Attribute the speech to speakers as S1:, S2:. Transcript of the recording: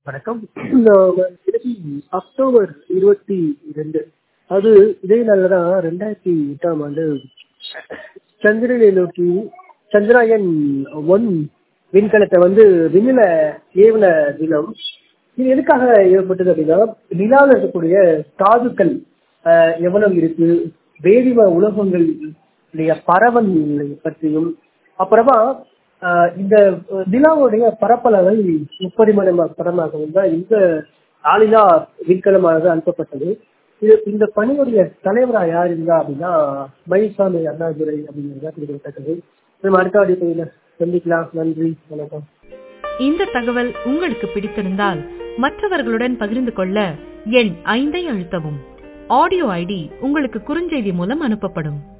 S1: வணக்கம் நாம திருப்பி அக்டோபர் இருபத்தி ரெண்டு அது இதே நாளில் தான் ரெண்டாயிரத்தி எட்டாம் ஆண்டு சந்திரனை நோக்கி சந்திராயன் ஒன் விண்கலத்தை வந்து விண்ணில ஏவின தினம் இது எதுக்காக ஏற்பட்டது அப்படின்னா நிலாவில் இருக்கக்கூடிய தாதுக்கள் ஆஹ், எவ்வளவு இருக்கு வேதிவ உலகங்கள் பரவல் பற்றியும் அப்புறமா ஆஹ், இந்த நிலாவுடைய பரப்பளவை முப்பரிமாண படமாகவும் தான் இந்த ஆளில்லா விண்கலமானது அனுப்பப்பட்டது இது இந்த பணியுடைய தலைவரா யார் இருந்தா அப்படின்னா மயில்சாமி அண்ணாதுரை அப்படிங்கிறதா குறிப்பிடத்தக்கது நம்ம அடுத்த வாடி சந்திக்கலாம் நன்றி வணக்கம்
S2: இந்த தகவல் உங்களுக்கு பிடித்திருந்தால் மற்றவர்களுடன் பகிர்ந்து கொள்ள எண் ஐந்தை அழுத்தவும் ஆடியோ ஐடி உங்களுக்கு குறுஞ்செய்தி மூலம் அனுப்பப்படும்